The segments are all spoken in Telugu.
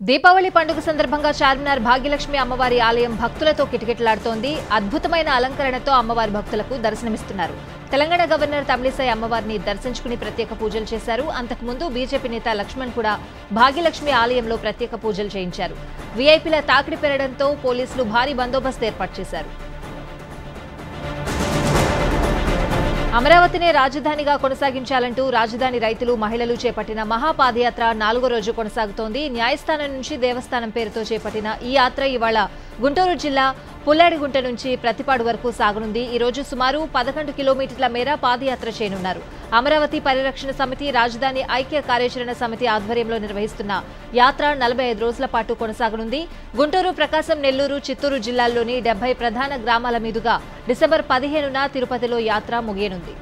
దీపావళి పండుగ సందర్భంగా చార్మినార్ భాగ్యలక్ష్మి అమ్మవారి ఆలయం భక్తులతో కిటకిటలాడుతోంది అద్భుతమైన అలంకరణతో అమ్మవారి భక్తులకు దర్శనమిస్తున్నారు తెలంగాణ గవర్నర్ తమిళిసై అమ్మవారిని దర్శించుకుని ప్రత్యేక పూజలు చేశారు అంతకుముందు బీజేపీ నేత లక్ష్మణ్ కూడా భాగ్యలక్ష్మి ఆలయంలో ప్రత్యేక పూజలు చేయించారు వీఐపీల తాకిడి పెరగడంతో పోలీసులు భారీ బందోబస్తు ఏర్పాటు చేశారు అమరావతినే రాజధానిగా కొనసాగించాలంటూ రాజధాని రైతులు మహిళలు చేపట్టిన మహాపాదయాత్ర నాలుగో రోజు కొనసాగుతోంది న్యాయస్థానం నుంచి దేవస్థానం పేరుతో చేపట్టిన ఈ యాత్ర ఇవాళ గుంటూరు జిల్లా పుల్లాడిగుంట నుంచి ప్రతిపాడు వరకు సాగనుంది ఈ రోజు సుమారు పదకొండు కిలోమీటర్ల మేర పాదయాత్ర చేయనున్నారు అమరావతి పరిరక్షణ సమితి రాజధాని ఐక్య కార్యాచరణ సమితి ఆధ్వర్యంలో నిర్వహిస్తున్న యాత్ర నలభై ఐదు రోజుల పాటు కొనసాగనుంది గుంటూరు ప్రకాశం నెల్లూరు చిత్తూరు జిల్లాల్లోని డెబ్బై ప్రధాన గ్రామాల మీదుగా డిసెంబర్ పదిహేనున తిరుపతిలో యాత్ర ముగియనుంది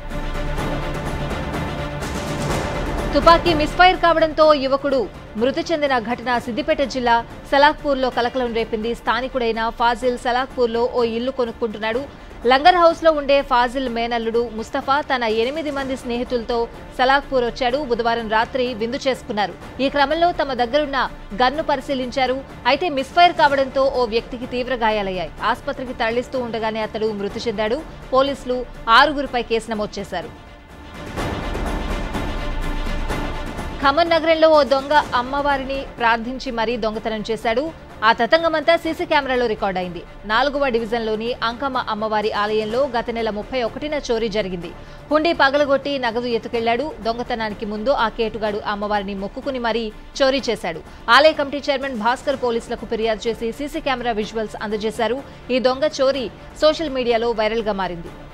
తుపాకీ మిస్ఫైర్ కావడంతో యువకుడు మృతి చెందిన ఘటన సిద్దిపేట జిల్లా సలాఖ్పూర్లో కలకలం రేపింది స్థానికుడైన ఫాజిల్ సలాఖ్పూర్లో ఓ ఇల్లు కొనుక్కుంటున్నాడు లంగర్ హౌస్లో ఉండే ఫాజిల్ మేనల్లుడు ముస్తఫా తన ఎనిమిది మంది స్నేహితులతో సలాఖ్పూర్ వచ్చాడు బుధవారం రాత్రి విందు చేసుకున్నారు ఈ క్రమంలో తమ దగ్గరున్న గన్ను పరిశీలించారు అయితే మిస్ఫైర్ కావడంతో ఓ వ్యక్తికి తీవ్ర గాయాలయ్యాయి ఆసుపత్రికి తరలిస్తూ ఉండగానే అతడు మృతి చెందాడు పోలీసులు ఆరుగురిపై కేసు నమోదు చేశారు ఖమ్మం నగరంలో ఓ దొంగ అమ్మవారిని ప్రార్థించి మరీ దొంగతనం చేశాడు ఆ తతంగమంతా సీసీ కెమెరాలో రికార్డైంది నాలుగవ డివిజన్లోని అంకమ్మ అమ్మవారి ఆలయంలో గత నెల ముప్పై ఒకటిన చోరీ జరిగింది హుండీ పగలగొట్టి నగదు ఎత్తుకెళ్లాడు దొంగతనానికి ముందు ఆ కేటుగాడు అమ్మవారిని మొక్కుకుని మరీ చోరీ చేశాడు ఆలయ కమిటీ చైర్మన్ భాస్కర్ పోలీసులకు ఫిర్యాదు చేసి సీసీ కెమెరా విజువల్స్ అందజేశారు ఈ దొంగ చోరీ సోషల్ మీడియాలో వైరల్గా మారింది